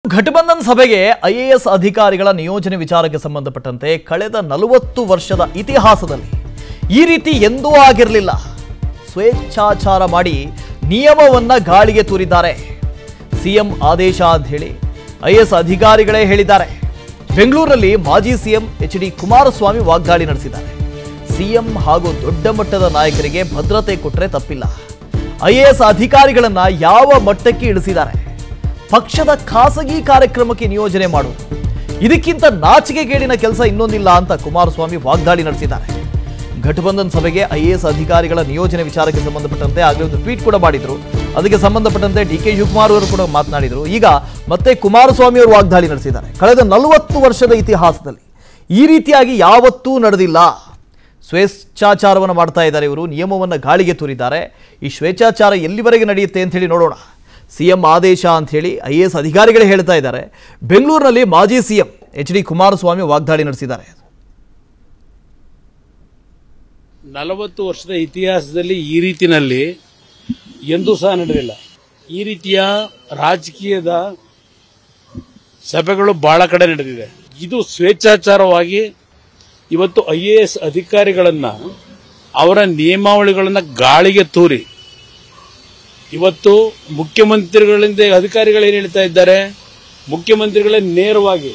ಘಟಬಂಧನ್ ಸಭೆಗೆ ಐಎಎಸ್ ಅಧಿಕಾರಿಗಳ ನಿಯೋಜನೆ ವಿಚಾರಕ್ಕೆ ಸಂಬಂಧಪಟ್ಟಂತೆ ಕಳೆದ ನಲವತ್ತು ವರ್ಷದ ಇತಿಹಾಸದಲ್ಲಿ ಈ ರೀತಿ ಎಂದೂ ಆಗಿರಲಿಲ್ಲ ಸ್ವೇಚ್ಛಾಚಾರ ಮಾಡಿ ನಿಯಮವನ್ನ ಗಾಳಿಗೆ ತೂರಿದ್ದಾರೆ ಸಿಎಂ ಆದೇಶ ಅಂತ ಹೇಳಿ ಐಎಎಸ್ ಅಧಿಕಾರಿಗಳೇ ಹೇಳಿದ್ದಾರೆ ಬೆಂಗಳೂರಲ್ಲಿ ಮಾಜಿ ಸಿಎಂ ಎಚ್ ಡಿ ಕುಮಾರಸ್ವಾಮಿ ವಾಗ್ದಾಳಿ ನಡೆಸಿದ್ದಾರೆ ಸಿಎಂ ಹಾಗೂ ದೊಡ್ಡ ಮಟ್ಟದ ನಾಯಕರಿಗೆ ಭದ್ರತೆ ಕೊಟ್ಟರೆ ತಪ್ಪಿಲ್ಲ ಐಎಎಸ್ ಅಧಿಕಾರಿಗಳನ್ನ ಯಾವ ಮಟ್ಟಕ್ಕೆ ಇಳಿಸಿದ್ದಾರೆ ಪಕ್ಷದ ಖಾಸಗಿ ಕಾರ್ಯಕ್ರಮಕ್ಕೆ ನಿಯೋಜನೆ ಮಾಡುವುದು ಇದಕ್ಕಿಂತ ನಾಚಿಕೆಗೇಡಿನ ಕೆಲಸ ಇನ್ನೊಂದಿಲ್ಲ ಅಂತ ಕುಮಾರಸ್ವಾಮಿ ವಾಗ್ದಾಳಿ ನಡೆಸಿದ್ದಾರೆ ಘಟಬಂಧನ್ ಸಭೆಗೆ ಐಎಎಸ್ ಅಧಿಕಾರಿಗಳ ನಿಯೋಜನೆ ವಿಚಾರಕ್ಕೆ ಸಂಬಂಧಪಟ್ಟಂತೆ ಆಗಲೇ ಒಂದು ಟ್ವೀಟ್ ಕೂಡ ಮಾಡಿದ್ರು ಅದಕ್ಕೆ ಸಂಬಂಧಪಟ್ಟಂತೆ ಡಿ ಕೆ ಶಿವಕುಮಾರ್ ಅವರು ಕೂಡ ಮಾತನಾಡಿದರು ಈಗ ಮತ್ತೆ ಕುಮಾರಸ್ವಾಮಿ ಅವರು ವಾಗ್ದಾಳಿ ನಡೆಸಿದ್ದಾರೆ ಕಳೆದ ನಲವತ್ತು ವರ್ಷದ ಇತಿಹಾಸದಲ್ಲಿ ಈ ರೀತಿಯಾಗಿ ಯಾವತ್ತೂ ನಡೆದಿಲ್ಲ ಸ್ವೇಚ್ಛಾಚಾರವನ್ನು ಮಾಡ್ತಾ ಇದ್ದಾರೆ ಇವರು ನಿಯಮವನ್ನು ಗಾಳಿಗೆ ತೂರಿದ್ದಾರೆ ಈ ಸ್ವೇಚ್ಛಾಚಾರ ಎಲ್ಲಿವರೆಗೆ ನಡೆಯುತ್ತೆ ಅಂತ ಹೇಳಿ ನೋಡೋಣ ಸಿಎಂ ಆದೇಶ ಅಂತ ಹೇಳಿ ಐ ಎ ಎಸ್ ಅಧಿಕಾರಿಗಳೇ ಹೇಳ್ತಾ ಇದ್ದಾರೆ ಬೆಂಗಳೂರಿನಲ್ಲಿ ಮಾಜಿ ಸಿಎಂ ಎಚ್ ಡಿ ಕುಮಾರಸ್ವಾಮಿ ವಾಗ್ದಾಳಿ ನಡೆಸಿದ್ದಾರೆ ನಲವತ್ತು ವರ್ಷದ ಇತಿಹಾಸದಲ್ಲಿ ಈ ರೀತಿನಲ್ಲಿ ಎಂದೂ ಸಹ ನಡೆದಿಲ್ಲ ಈ ರೀತಿಯ ರಾಜಕೀಯದ ಸಭೆಗಳು ಬಹಳ ಕಡೆ ನಡೆದಿದೆ ಇದು ಸ್ವೇಚ್ಛಾಚಾರವಾಗಿ ಇವತ್ತು ಐ ಎ ಎಸ್ ಅಧಿಕಾರಿಗಳನ್ನ ಅವರ ನಿಯಮಾವಳಿಗಳನ್ನ ಗಾಳಿಗೆ ತೂರಿ ಇವತ್ತು ಮುಖ್ಯಮಂತ್ರಿಗಳಿಂದ ಅಧಿಕಾರಿಗಳು ಏನು ಹೇಳ್ತಾ ಇದ್ದಾರೆ ಮುಖ್ಯಮಂತ್ರಿಗಳೇ ನೇರವಾಗಿ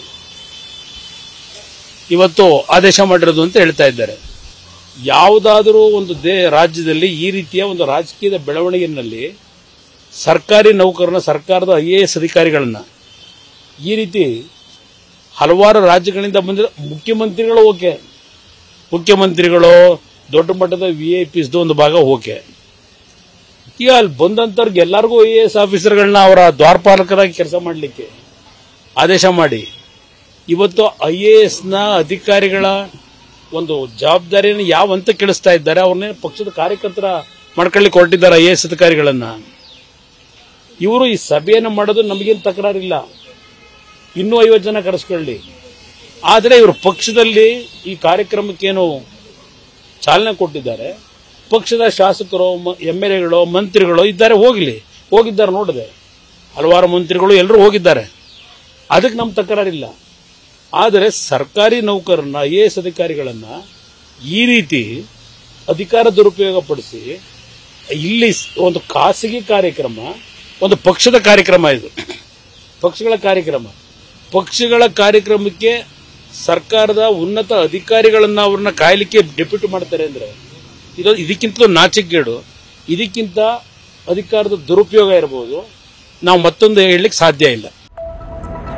ಇವತ್ತು ಆದೇಶ ಮಾಡಿರೋದು ಅಂತ ಹೇಳ್ತಾ ಇದ್ದಾರೆ ಯಾವುದಾದರೂ ಒಂದು ದೇ ರಾಜ್ಯದಲ್ಲಿ ಈ ರೀತಿಯ ಒಂದು ರಾಜಕೀಯದ ಬೆಳವಣಿಗೆಯಲ್ಲಿ ಸರ್ಕಾರಿ ನೌಕರನ ಸರ್ಕಾರದ ಐ ಎ ಎಸ್ ಅಧಿಕಾರಿಗಳನ್ನ ಈ ರೀತಿ ಹಲವಾರು ರಾಜ್ಯಗಳಿಂದ ಬಂದಿರೋ ಮುಖ್ಯಮಂತ್ರಿಗಳು ಓಕೆ ಮುಖ್ಯಮಂತ್ರಿಗಳು ದೊಡ್ಡ ಮಟ್ಟದ ವಿ ಐ ಪಿಸ್ದು ಒಂದು ಭಾಗ ಓಕೆ ಈಗ ಅಲ್ಲಿ ಬಂದಂತವ್ರಿಗೆ ಎಲ್ಲರಿಗೂ ಐ ಎ ಎಸ್ ಆಫೀಸರ್ಗಳನ್ನ ಅವರ ದ್ವಾರಪಾಲಕರಾಗಿ ಕೆಲಸ ಮಾಡಲಿಕ್ಕೆ ಆದೇಶ ಮಾಡಿ ಇವತ್ತು ಐ ಎ ಎಸ್ನ ಅಧಿಕಾರಿಗಳ ಒಂದು ಜವಾಬ್ದಾರಿಯನ್ನು ಯಾವ ಹಂತ ಕೆಳಿಸ್ತಾ ಇದ್ದಾರೆ ಅವ್ರನ್ನೇ ಪಕ್ಷದ ಕಾರ್ಯಕರ್ತರ ಮಾಡ್ಕೊಳ್ಳಿಕ್ಕೆ ಹೊರಟಿದ್ದಾರೆ ಐ ಎ ಎಸ್ ಅಧಿಕಾರಿಗಳನ್ನ ಇವರು ಈ ಸಭೆಯನ್ನು ಮಾಡೋದು ನಮಗೇನು ತಕರಾರಿಲ್ಲ ಇನ್ನೂ ಐವತ್ತು ಜನ ಕರೆಸ್ಕೊಳ್ಳಿ ಆದರೆ ಇವರು ಪಕ್ಷದಲ್ಲಿ ಈ ಕಾರ್ಯಕ್ರಮಕ್ಕೇನು ಚಾಲನೆ ಕೊಟ್ಟಿದ್ದಾರೆ ಪಕ್ಷದ ಶಾಸಕರು ಎಂ ಎಲ್ ಎಗಳು ಮಂತ್ರಿಗಳು ಇದ್ದಾರೆ ಹೋಗಲಿ ಹೋಗಿದ್ದಾರೆ ನೋಡಿದೆ ಹಲವಾರು ಮಂತ್ರಿಗಳು ಎಲ್ಲರೂ ಹೋಗಿದ್ದಾರೆ ಅದಕ್ಕೆ ನಮ್ಮ ತಕರಾರಿಲ್ಲ ಆದರೆ ಸರ್ಕಾರಿ ನೌಕರನ್ನ ಐ ಎ ಎಸ್ ಅಧಿಕಾರಿಗಳನ್ನ ಈ ರೀತಿ ಅಧಿಕಾರ ದುರುಪಯೋಗ ಪಡಿಸಿ ಇಲ್ಲಿ ಒಂದು ಖಾಸಗಿ ಕಾರ್ಯಕ್ರಮ ಒಂದು ಪಕ್ಷದ ಕಾರ್ಯಕ್ರಮ ಇದು ಪಕ್ಷಗಳ ಕಾರ್ಯಕ್ರಮ ಪಕ್ಷಗಳ ಕಾರ್ಯಕ್ರಮಕ್ಕೆ ಸರ್ಕಾರದ ಉನ್ನತ ಅಧಿಕಾರಿಗಳನ್ನ ಅವ್ರನ್ನ ಕಾಯಲಿಕ್ಕೆ ಡೆಪ್ಯೂಟಿ ಮಾಡ್ತಾರೆ ಅಂದ್ರೆ ಇದು ಇದಕ್ಕಿಂತಲೂ ನಾಚಿಕೆಗೇಡು ಇದಕ್ಕಿಂತ ಅಧಿಕಾರದ ದುರುಪಯೋಗ ಇರಬಹುದು ನಾವು ಮತ್ತೊಂದು ಹೇಳಲಿಕ್ಕೆ ಸಾಧ್ಯ ಇಲ್ಲ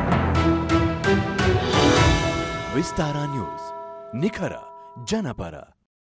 ವಿಸ್ತಾರ ನ್ಯೂಸ್ ನಿಖರ ಜನಪರ